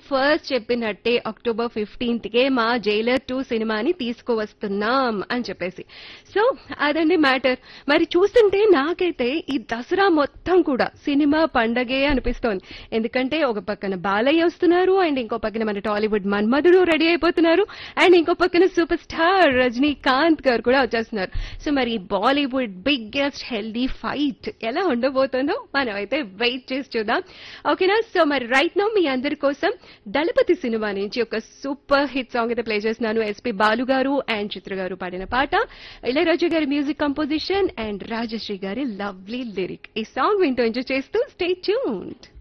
first చెప్పినట్టే October fifteenth కే మా Jailer two సినిమాని తీసుకువస్తున్నాం అని చెప్పేసి సో అదండి మ్యాటర్ మరి చూస్తుంటే నాకైతే ఈ దసరా మొత్తం కూడా సినిమా పండగే అనిపిస్తోంది ఎందుకంటే ఒక పక్కన బాలయ్య వస్తున్నారు అండ్ ఇంకో పక్కన మన టాలీవుడ్ మన్మధుడు రెడీ అయిపోతున్నారు అండ్ ఇంకో పక్కన సూపర్ స్టార్ రజనీకాంత్ గారు కూడా వచ్చేస్తున్నారు సో మరి బాలీవుడ్ బిగ్గెస్ట్ హెల్దీ ఫైట్ ఎలా ఉండబోతుందో మనం అయితే వెయిట్ చేసి చూద్దాం ఓకేనా సో మరి రైట్ నౌ మీ అందరి కోసం దళపతి సినిమా నుంచి ఒక సూపర్ హిట్ సాంగ్ అయితే ప్లే చేస్తున్నాను ఎస్పి బాలు గారు అండ్ చిత్ర గారు పాడిన పాట ఇళయరాజు గారి మ్యూజిక్ కంపోజిషన్ అండ్ రాజశ్రీ గారి లవ్లీ లిరిక్ ఈ సాంగ్ వింటూ ఎంజాయ్ చేస్తూ స్టే ట్యూన్డ్